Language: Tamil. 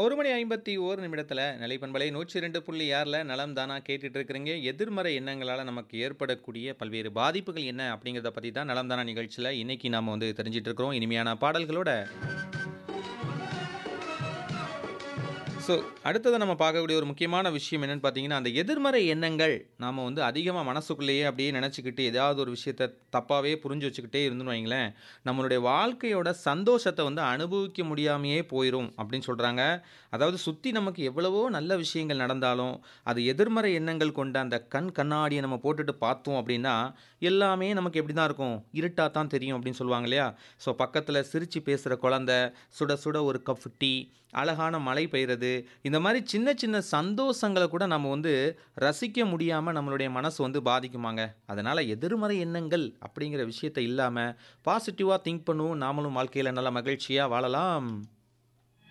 ஒரு மணி ஐம்பத்தி ஓரு நிமிடத்தில் நிலைப்பண்பலை நூற்றி ரெண்டு புள்ளி ஆறில் நலம் தானா கேட்டுட்டு இருக்கிறீங்க எதிர்மறை எண்ணங்களால் நமக்கு ஏற்படக்கூடிய பல்வேறு பாதிப்புகள் என்ன அப்படிங்கிறத பற்றி தான் நலம் தானா நிகழ்ச்சியில் இன்னைக்கு நாம் வந்து தெரிஞ்சிட்டு இருக்கிறோம் இனிமையான பாடல்களோட ஸோ அடுத்தது நம்ம பார்க்கக்கூடிய ஒரு முக்கியமான விஷயம் என்னென்னு பார்த்தீங்கன்னா அந்த எதிர்மறை எண்ணங்கள் நாம் வந்து அதிகமாக மனசுக்குள்ளேயே அப்படியே நினச்சிக்கிட்டு ஏதாவது ஒரு விஷயத்தை தப்பாகவே புரிஞ்சு வச்சுக்கிட்டே இருந்துன்னு வைங்களேன் நம்மளுடைய வாழ்க்கையோட சந்தோஷத்தை வந்து அனுபவிக்க முடியாமையே போயிடும் அப்படின்னு சொல்கிறாங்க அதாவது சுற்றி நமக்கு எவ்வளவோ நல்ல விஷயங்கள் நடந்தாலும் அது எதிர்மறை எண்ணங்கள் கொண்ட அந்த கண் கண்ணாடியை நம்ம போட்டுட்டு பார்த்தோம் அப்படின்னா எல்லாமே நமக்கு எப்படி தான் இருக்கும் இருட்டாக தான் தெரியும் அப்படின்னு சொல்லுவாங்க இல்லையா ஸோ பக்கத்தில் சிரித்து பேசுகிற குழந்த சுட சுட ஒரு கப் டீ அழகான மழை பெய்கிறது இந்த மாதிரி சின்ன சின்ன சந்தோஷங்களை கூட நம்ம வந்து ரசிக்க முடியாமல் நம்மளுடைய மனசு வந்து பாதிக்குமாங்க அதனால் எதிர்மறை எண்ணங்கள் அப்படிங்கிற விஷயத்த இல்லாமல் பாசிட்டிவாக திங்க் பண்ணுவோம் நாமளும் வாழ்க்கையில் நல்ல மகிழ்ச்சியாக வாழலாம்